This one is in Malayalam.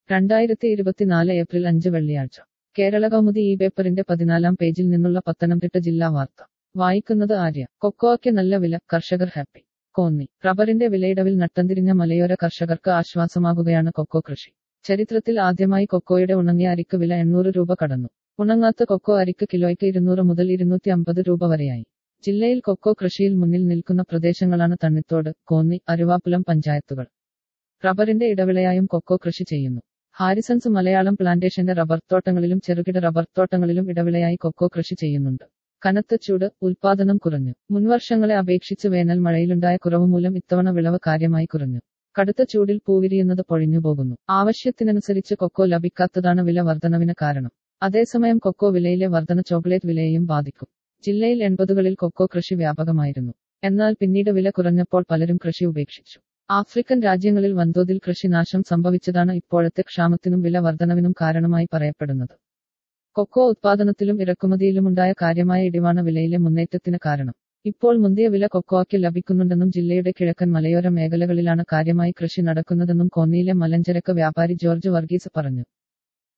രണ്ടായിരത്തി ഇരുപത്തിനാല് ഏപ്രിൽ അഞ്ച് വെള്ളിയാഴ്ച കേരള കൗമുദി ഈ പേപ്പറിന്റെ പതിനാലാം പേജിൽ നിന്നുള്ള പത്തനംതിട്ട ജില്ലാ വാർത്ത വായിക്കുന്നത് ആര്യ കൊക്കോയ്ക്ക് നല്ല വില കർഷകർ ഹാപ്പി കോന്നി റബ്ബറിന്റെ വിലയിടവിൽ നട്ടംതിരിഞ്ഞ മലയോര കർഷകർക്ക് ആശ്വാസമാകുകയാണ് കൊക്കോ കൃഷി ചരിത്രത്തിൽ ആദ്യമായി കൊക്കോയുടെ ഉണങ്ങിയ അരിക്ക് വില എണ്ണൂറ് രൂപ കടന്നു ഉണങ്ങാത്ത കൊക്കോ അരിക്ക് കിലോയ്ക്ക് ഇരുന്നൂറ് മുതൽ ഇരുന്നൂറ്റി അമ്പത് രൂപ വരെയായി ജില്ലയിൽ കൊക്കോ കൃഷിയിൽ മുന്നിൽ നിൽക്കുന്ന പ്രദേശങ്ങളാണ് തണ്ണിത്തോട് കോന്നി അരുവാപ്പുലം പഞ്ചായത്തുകൾ റബ്ബറിന്റെ ഇടവിളയായും കൊക്കോ കൃഷി ചെയ്യുന്നു ഹാരിസൺസ് മലയാളം പ്ലാന്റേഷന്റെ റബ്ബർ തോട്ടങ്ങളിലും ചെറുകിട റബ്ബർ തോട്ടങ്ങളിലും ഇടവിളയായി കൊക്കോ കൃഷി ചെയ്യുന്നുണ്ട് കനത്ത ചൂട് ഉൽപാദനം കുറഞ്ഞു മുൻവർഷങ്ങളെ അപേക്ഷിച്ച് വേനൽ മഴയിലുണ്ടായ കുറവ് മൂലം ഇത്തവണ വിളവ് കാര്യമായി കുറഞ്ഞു കടുത്ത ചൂടിൽ പൂവിരിയുന്നത് പൊഴിഞ്ഞു പോകുന്നു ആവശ്യത്തിനനുസരിച്ച് കൊക്കോ ലഭിക്കാത്തതാണ് വില വർധനവിന് കാരണം അതേസമയം കൊക്കോ വിലയിലെ വർധന ചോക്ലേറ്റ് വിലയെയും ബാധിക്കും ജില്ലയിൽ എൺപതുകളിൽ കൊക്കോ കൃഷി വ്യാപകമായിരുന്നു എന്നാൽ പിന്നീട് വില കുറഞ്ഞപ്പോൾ പലരും കൃഷി ഉപേക്ഷിച്ചു ആഫ്രിക്കൻ രാജ്യങ്ങളിൽ വൻതോതിൽ കൃഷിനാശം സംഭവിച്ചതാണ് ഇപ്പോഴത്തെ ക്ഷാമത്തിനും വില വർധനവിനും കാരണമായി പറയപ്പെടുന്നത് കൊക്കോ ഉത്പാദനത്തിലും ഇറക്കുമതിയിലുമുണ്ടായ കാര്യമായ ഇടിവാണ് വിലയിലെ മുന്നേറ്റത്തിന് കാരണം ഇപ്പോൾ മുന്തിയ വില കൊക്കോയ്ക്ക് ലഭിക്കുന്നുണ്ടെന്നും ജില്ലയുടെ കിഴക്കൻ മലയോര മേഖലകളിലാണ് കാര്യമായി കൃഷി നടക്കുന്നതെന്നും കോന്നിയിലെ മലഞ്ചരക്ക് വ്യാപാരി ജോർജ് വർഗീസ് പറഞ്ഞു